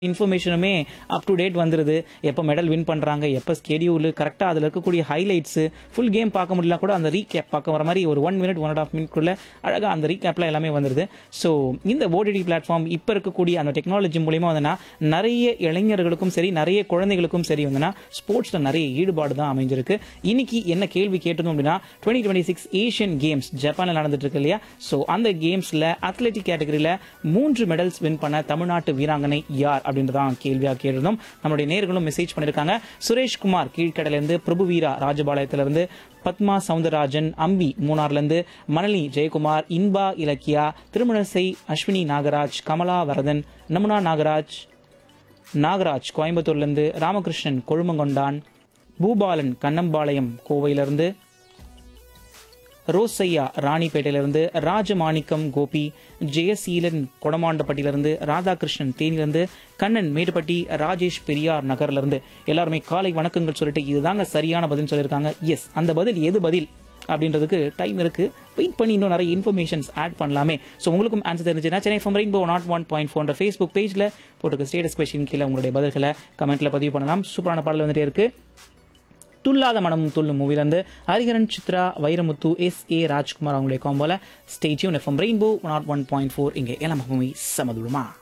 இன்ஃபர்மேஷனுமே up to date வந்துருது எப்போ medal win பண்ணுறாங்க எப்போ ஸ்கெடியூல் கரெக்டாக அதில் இருக்கக்கூடிய ஹைலைட்ஸு ஃபுல் கேம் பார்க்க முடியல கூட அந்த ரீகேப் பார்க்க வர மாதிரி ஒரு one minute one and half மினிட்குள்ள அழகாக அந்த ரீகேப்லாம் எல்லாமே வந்துருது ஸோ இந்த ஓடிடி பிளாட்ஃபார்ம் இப்போ இருக்கக்கூடிய அந்த டெக்னாலஜி மூலியமா வந்துன்னா நிறைய இளைஞர்களுக்கும் சரி நிறைய குழந்தைகளுக்கும் சரி வந்துன்னா ஸ்போர்ட்ஸில் நிறைய ஈடுபாடு தான் அமைஞ்சிருக்கு இன்னைக்கு என்ன கேள்வி கேட்டதும் அப்படின்னா twenty twenty six Asian games ஜப்பானில் நடந்துட்டு இருக்கு இல்லையா ஸோ அந்த கேம்ஸில் அத்லெட்டிக் கேட்டகரியில் மூன்று மெடல்ஸ் வின் பண்ண தமிழ்நாட்டு வீராங்கனை யார் அப்படின்றதான் கேள்வியாக கேட்டிருந்தோம் நம்மளுடைய நேர்களும் மெசேஜ் பண்ணியிருக்காங்க சுரேஷ்குமார் கீழ்கடலேருந்து பிரபு வீரா ராஜபாளையத்திலிருந்து பத்மா சவுந்தரராஜன் அம்பி மூணார்லேருந்து மணலி ஜெயக்குமார் இன்பா இலக்கியா திருமணசை அஸ்வினி நாகராஜ் கமலா வரதன் நமுனா நாகராஜ் நாகராஜ் கோயம்புத்தூர்லேருந்து ராமகிருஷ்ணன் கொழுமங்கொண்டான் பூபாலன் கண்ணம்பாளையம் கோவையிலிருந்து ரோசையா ராணிப்பேட்டையிலிருந்து ராஜமாணிக்கம் கோபி ஜெயசீலன் கொடமாண்டப்பட்டியிலிருந்து ராதாகிருஷ்ணன் தேனியிலிருந்து கண்ணன் மேட்டுப்பட்டி ராஜேஷ் பெரியார் நகர்லேருந்து எல்லாருமே காலை வணக்கங்கள் சொல்லிட்டு இதுதாங்க சரியான பதில் சொல்லியிருக்காங்க எஸ் அந்த பதில் எது பதில் அப்படின்றதுக்கு டைம் இருக்கு வெயிட் பண்ணி இன்னும் நிறைய இன்ஃபர்மேஷன்ஸ் ஆட் பண்ணலாமே ஸோ உங்களுக்கும் ஆன்சர் தெரிஞ்சுன்னா Chennai from rainbow nought one point four Facebook பேஜில் போட்டுக்க ஸ்டேட்டஸ் கொஸ்டின் கீழே உங்களுடைய பதில்களை கமெண்ட்ல பதிவு பண்ணலாம் சூப்பரான பாடல் வந்துட்டே இருக்கு துல்லாத மனமும் துள்ளும் மூவிலேருந்து ஹரிஹரன் சித்ரா வைரமுத்து எஸ் ஏ ராஜ்குமார் அவங்களுடைய காம்போல stay tuned FM rainbow nought one point four இங்கே எல்லாம் மூவி சமதுடுமா